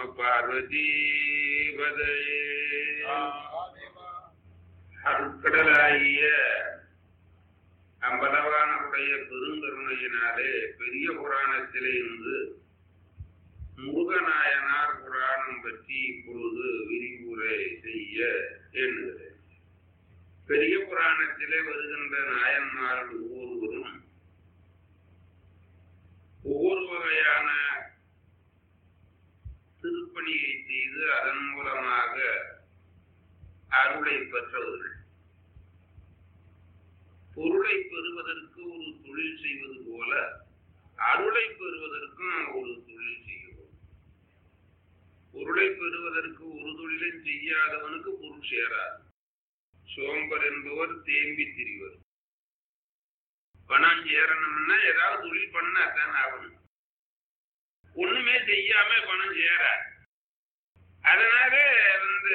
பார்வதீபதையே அருட்கடலாகிய அம்பலவானுடைய பெருங்கருணையினாலே பெரிய புராணத்திலே இருந்து முருகநாயனார் புராணம் பற்றி இப்பொழுது விரிவுரை செய்ய எண்ணுகிறேன் பெரிய புராணத்திலே வருகின்ற நாயன்மார்கள் ஒவ்வொருவரும் ஒவ்வொரு வகையான திருப்பணியை செய்து அதன் மூலமாக அருளை பெற்றவர்கள் பொருளை பெறுவதற்கு ஒரு தொழில் செய்வது போல அருளை பெறுவதற்கும் ஒரு தொழில் செய்கிறோம் பொருளை பெறுவதற்கு ஒரு தொழிலும் செய்யாதவனுக்கு பொருள் சேராது சோம்பர் என்பவர் தேம்பி திரிவர் பணம் சேரணும்னா ஏதாவது தொழில் பண்ணாதான் ஆகணும் ஒண்ணுமே செய்யாம பணம் சேர அதனால வந்து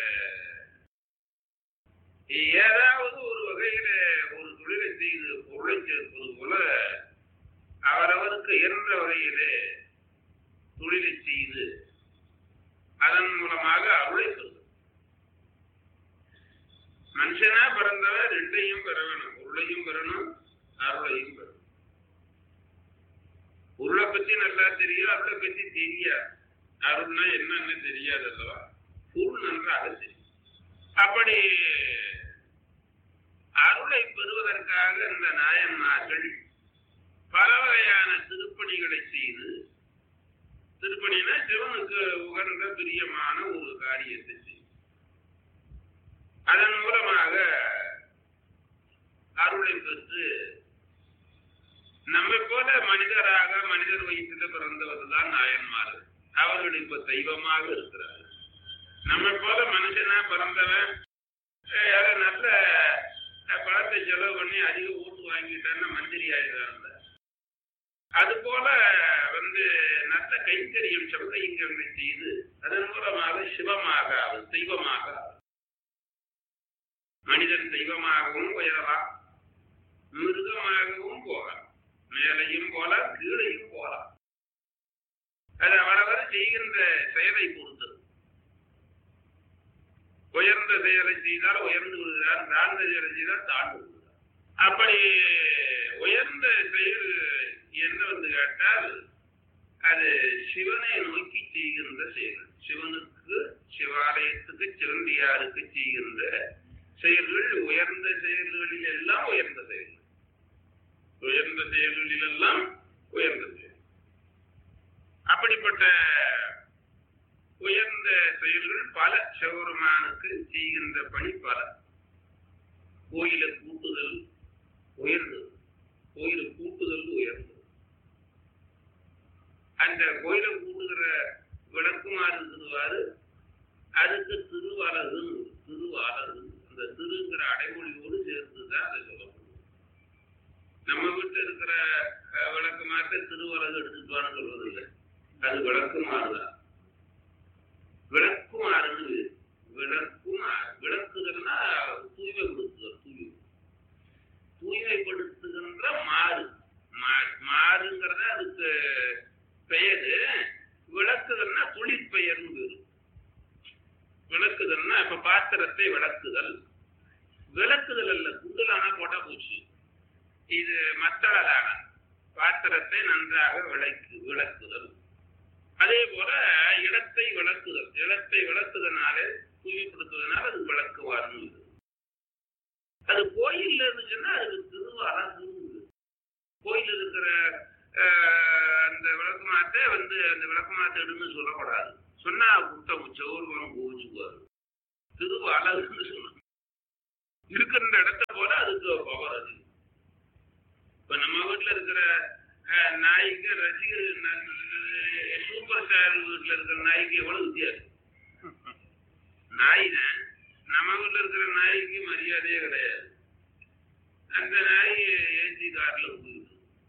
ஏதாவது ஒரு வகையில ஒரு தொழிலை செய்து பொருளை சேர்ப்பது போல அவரவருக்கு இயன்ற வகையிலே தொழிலை செய்து அதன் மூலமாக அருளை பெறுவது மனுஷனா பிறந்தவன் ரெண்டையும் பெற வேணும் பொருளையும் பெறணும் அருளையும் பெறணும் பொருளை பத்தி நல்லா தெரியும் அருளை பத்தி தெரியாது அருள்னா என்னன்னு தெரியாது அல்லவா பொருள் நன்றாக தெரியும் அப்படி அருளை பெறுவதற்காக இந்த நாயன்மார்கள் பல வகையான திருப்பணிகளை செய்து திருப்பணினா சிவனுக்கு உகந்த பிரியமான ஒரு காரியத்தை செய்யும் அதன் மூலமாக அருளை பெற்று நம்மை போல மனிதராக மனிதர் வயிற்றுல பிறந்தவர் தான் நாயன்மார்கள் அவர்கள் இப்ப தெய்வமாக இருக்கிறார்கள் நம்மை போல மனுஷனா பிறந்தவன் யாரோ நல்ல பணத்தை செலவு பண்ணி அதிக ஓட்டு வாங்கிட்டான்னு மந்திரி ஆயிடுறாங்க அது போல வந்து நல்ல கைத்தறியும் சபதைங்களை செய்து அதன் மூலமாக சிவமாக அவர் தெய்வமாக மனிதன் தெய்வமாகவும் உயரலாம் மிருகமாகவும் போகலாம் மேலையும் போலாம் கீழையும் போலாம் அது அவரவர் செய்கின்ற செயலை பொறுத்தது உயர்ந்த செயலை செய்தால் உயர்ந்து விடுகிறார் தாழ்ந்த செயலை செய்தால் தாழ்ந்து விடுகிறார் அப்படி உயர்ந்த செயல் என்ன வந்து கேட்டால் அது சிவனை நோக்கி செய்கின்ற செயல் சிவனுக்கு சிவாலயத்துக்கு சிவந்தியாருக்கு செய்கின்ற செயல்கள் உயர்ந்த செயல்களில் எல்லாம் உயர்ந்த செயல்கள் உயர்ந்த செயல்களில் எல்லாம் உயர்ந்த செயல் அப்படிப்பட்ட உயர்ந்த செயல்கள் பல சிவபெருமானுக்கு செய்கின்ற பணி பல கோயிலை கூட்டுதல் உயர்ந்தது கோயிலை கூட்டுதல் உயர்ந்தது அந்த கோயிலை கூட்டுகிற விளக்குமாறு திருவாரு அதுக்கு திருவலகு திருவாலகு அந்த திருங்கிற அடைமொழியோடு சேர்த்துதான் அதை சொல்ல முடியும் நம்ம வீட்டில் இருக்கிற விளக்கு மாற்ற திருவலகு எடுத்துட்டு சொல்வதில்லை அது விளக்குமாறுதான் விளக்குமாறுன்னு விளக்குமாறு விளக்குதல்னா தூய்மைப்படுத்துதல் தூய்மை தூய்மைப்படுத்துகின்ற மாறு மாறுங்கிறத அதுக்கு பெயரு விளக்குதல்னா தொழிற்பெயர்னு பேரு விளக்குதல்னா இப்ப பாத்திரத்தை விளக்குதல் விளக்குதல் அல்ல குண்டலானா போட்டா போச்சு இது மத்தளலான பாத்திரத்தை நன்றாக விளக்கு விளக்குதல் அதே போல இடத்தை விளக்குதல் இடத்தை விளக்குதனாலே தூய்மைப்படுத்துவதனால அது விளக்குவார்னு அது கோயில்ல இருந்துச்சுன்னா அதுக்கு திருவாரகு கோயில் இருக்கிற அந்த விளக்கமாத்தை வந்து அந்த விளக்கமாத்தை எடுன்னு சொல்லக்கூடாது சொன்னா குத்தம் சௌர்வம் கோவிச்சுக்குவாரு திருவாலகுன்னு சொன்னாங்க இருக்கின்ற இடத்த போல அதுக்கு பவர் அது இப்ப நம்ம வீட்டுல இருக்கிற நாய்க்கு ரசிகர் சூப்பர் ஸ்டார் வீட்டுல இருக்கிற நாய்க்கு எவ்வளவு வித்தியாசம் நாய் தான் நம்ம வீட்டுல இருக்கிற நாய்க்கு மரியாதையே கிடையாது அந்த நாய் ஏசி கார்ல போயிடுது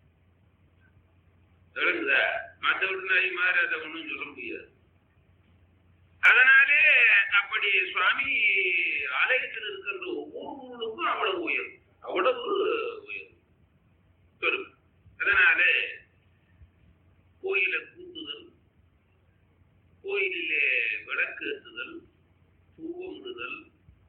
விளங்குதா மற்ற வீட்டு நாய் மாதிரி அதை ஒன்றும் சொல்ல முடியாது அதனாலே அப்படி சுவாமி ஆலயத்தில் இருக்கின்ற ஒவ்வொரு ஊருக்கும் அவ்வளவு உயரும் அவ்வளவு உயரும் பெரும் அதனாலே கோயிலை கூட்டுதல் கோயிலிலே விளக்கேற்றுதல் பூவமிடுதல்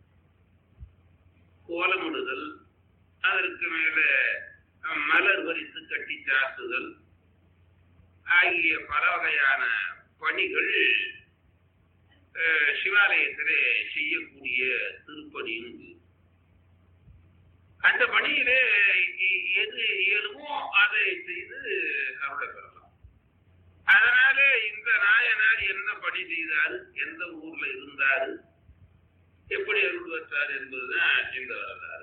கோலமிடுதல் அதற்கு மேலே மலர் பறித்து கட்டி சாத்துதல் ஆகிய பல வகையான பணிகள் அஹ், சிவாலயத்திலே செய்யக்கூடிய திருப்பணியும் இது. அந்த பணியிலே எ- எது இயலுமோ அதை செய்து அருளை பெறலாம் அதனால இந்த நாயனார் என்ன பணி செய்தாரு எந்த ஊர்ல இருந்தாரு எப்படி அருள் பெற்றார் என்பதுதான் இந்த வரலாறு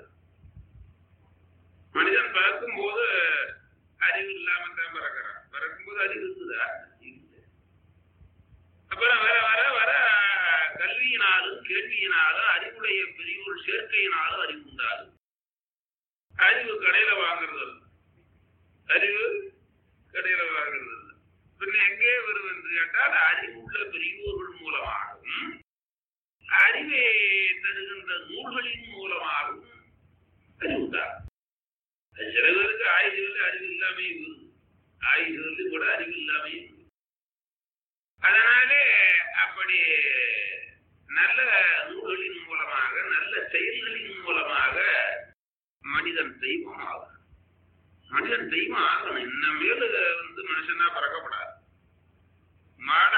மனிதன் பிறக்கும் போது அறிவு இல்லாம தான் பிறக்கிறான் பிறக்கும் போது அறிவு இருக்குதா இல்லை அப்புறம் வர வர வர கல்வியினாலும் கேள்வியினாலும் அறிவுடைய பெரியோர் சேர்க்கையினாலும் அறிவு உண்டாகும் அறிவு கடையில வாங்குறது இல்ல. அறிவு கடையில வாங்குறது இல்ல. பின்ன எங்கே வரும் என்று கேட்டால் அறிவுள்ள பெரியோர்கள் மூலமாகவும் அறிவை தருகின்ற நூல்களின் மூலமாகவும் அறிவு உண்டாகும் அது சில பேருக்கு ஆயுதங்கள் அறிவு இல்லாமே வருது ஆயுதங்கள் கூட அறிவு இல்லாமே வருது. அதனாலே அப்படி நல்ல நூல்களின் மூலமாக நல்ல செயல்களின் மூலமாக மனிதன் தெய்வம் ஆகணும் மனிதன் தெய்வம் ஆகணும் இன்னமேல் வந்து மனுஷனா பறக்கப்படாது மாட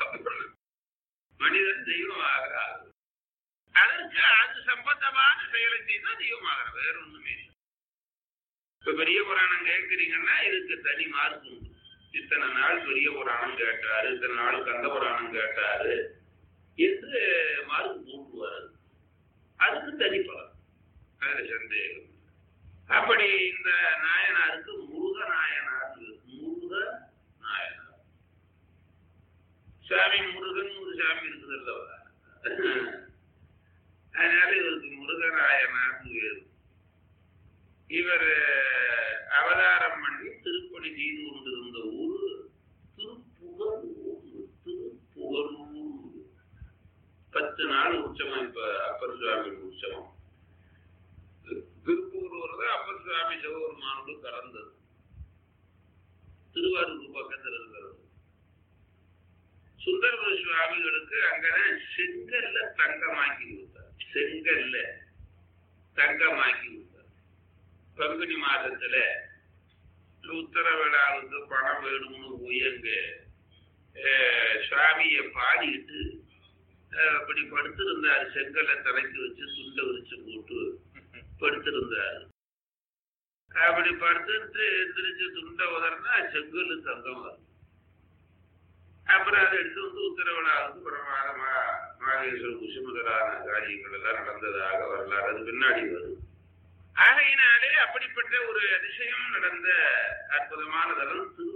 மனிதன் தெய்வம் ஆகிறார் அதற்கு அது சம்பந்தமான செயலை செய்தால் தெய்வம் ஆகிறார் வேற ஒண்ணுமே இல்லை இப்ப பெரிய புராணம் கேட்கிறீங்கன்னா இதுக்கு தனி மார்க் உண்டு இத்தனை நாள் பெரிய புராணம் கேட்டாரு இத்தனை நாள் கந்த புராணம் கேட்டாரு என்று மார்க் போட்டுவாரு அதுக்கு தனி பலன் அதுல சந்தேகம் இல்லை. அப்படி இந்த நாயனாருக்கு முருக நாயனார் முருக நாயனார் சாமி முருகன் ஒரு சாமி இருக்குது அல்லவா அதனால இவருக்கு முருகநாயனார் வேறு இவர் அவதாரம் பண்ணி திருப்பணி செய்து கொண்டிருந்த ஊரு திருப்புகலூர் திருப்புகலூர் பத்து நாள் உற்சவம் இப்ப அப்பர் சுவாமி உற்சவம் திருப்பூர் தான் அப்பர் சுவாமி சிவபெருமானோடு கலந்தது திருவாரூர் பக்கத்தில் இருக்கிறது சுந்தரபுர சுவாமிகளுக்கு அங்கதான் செங்கல்ல தங்கமாக்கி கொடுத்தார் செங்கல்ல தங்கமாக்கி கொடுத்தார் பங்குனி மாதத்துல உத்தர விழாவுக்கு பணம் வேணும்னு போய் அங்க அஹ், சுவாமியை பாடிட்டு அஹ், அப்படி படுத்திருந்தார் செங்கல்ல தலைக்கு வச்சு துண்டை விரிச்சு போட்டு படுத்திருந்தார் அப்படி படுத்துட்டு எந்திரிச்சு துண்டை உதறினா செங்கல் தங்கம் வரும் அப்புறம் அதை எடுத்து வந்து உத்தரவிழாவுக்கு பிரமாதமா மாகேஸ்வர குஷி முதலான காரியங்கள் எல்லாம் நடந்ததாக வரலாறு அது பின்னாடி வரும் ஆகையினாலே அப்படிப்பட்ட ஒரு அதிசயம் நடந்த அற்புதமான தலம் திரு